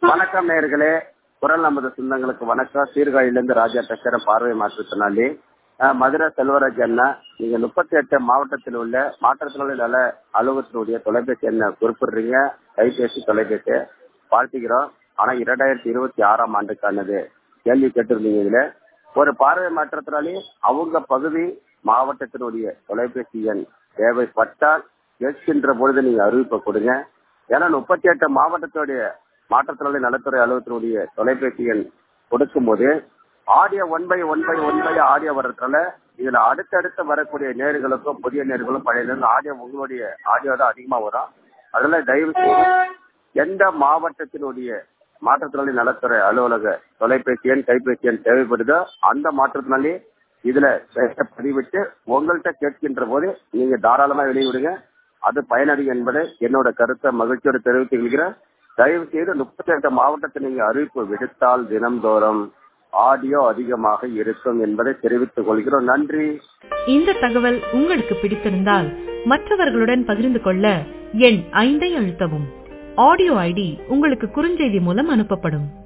வணக்கம் நேர்களே குரல் நமது சொந்தங்களுக்கு வணக்கம் சீர்காழியிலிருந்து ராஜா பேசுறேன் பார்வை மாற்றுத்திறனாளி அஹ், மதுரை செல்வராஜ் அண்ணா நீங்க முப்பத்தி எட்டு மாவட்டத்தில் உள்ள மாற்றுத்திறனாளி நல அலுவலகத்தினுடைய தொலைபேசி என்ன குறிப்பிடுறீங்க கைபேசி தொலைபேசி வாழ்த்துக்கிறோம் ஆனா இரண்டாயிரத்தி இருபத்தி ஆறாம் ஆண்டுக்கானது கேள்வி கேட்டிருந்தீங்க இதுல ஒரு பார்வை மாற்றுத்திறனாளி அவங்க பகுதி மாவட்டத்தினுடைய தொலைபேசி எண் தேவைப்பட்டால் கேட்கின்ற பொழுது நீங்க அறிவிப்பை கொடுங்க ஏன்னா முப்பத்தி எட்டு மாவட்டத்துடைய மாற்றுத்திறனாளி நலத்துறை அலுவலகத்தினுடைய தொலைபேசி எண் கொடுக்கும்போது audio one by one by one by audio வர்றதுனால இதுல அடுத்தடுத்து வரக்கூடிய நேர்களுக்கும் புதிய நேர்களும் பழைய நேர்கள் ஆடியோ உங்களுடைய ஆடியோ தான் அதிகமா வரும் அதனால தயவு செய்து எந்த மாவட்டத்தினுடைய மாற்றுத்திறனாளி நலத்துறை அலுவலக தொலைபேசி எண் கைபேசி எண் தேவைப்படுதோ அந்த மாற்றுத்திறனாளி இதுல பெயரை பதிவிட்டு உங்கள்கிட்ட கேட்கின்ற போது நீங்க தாராளமா வெளியிடுங்க அது பயனடையும் என்பதை என்னோட கருத்தை மகிழ்ச்சியோடு தெரிவித்து கொள்கிறேன் தயவு செய்து முப்பத்தி எட்டு மாவட்டத்தை நீங்க அறிவிப்பு விடுத்தால் தினம்தோறும் ஆடியோ அதிகமாக இருக்கும் என்பதை தெரிவித்துக் கொள்கிறோம் நன்றி இந்த தகவல் உங்களுக்கு பிடித்திருந்தால் மற்றவர்களுடன் பகிர்ந்து கொள்ள எண் ஐந்தை அழுத்தவும் ஆடியோ ஐடி உங்களுக்கு குறுஞ்செய்தி மூலம் அனுப்பப்படும்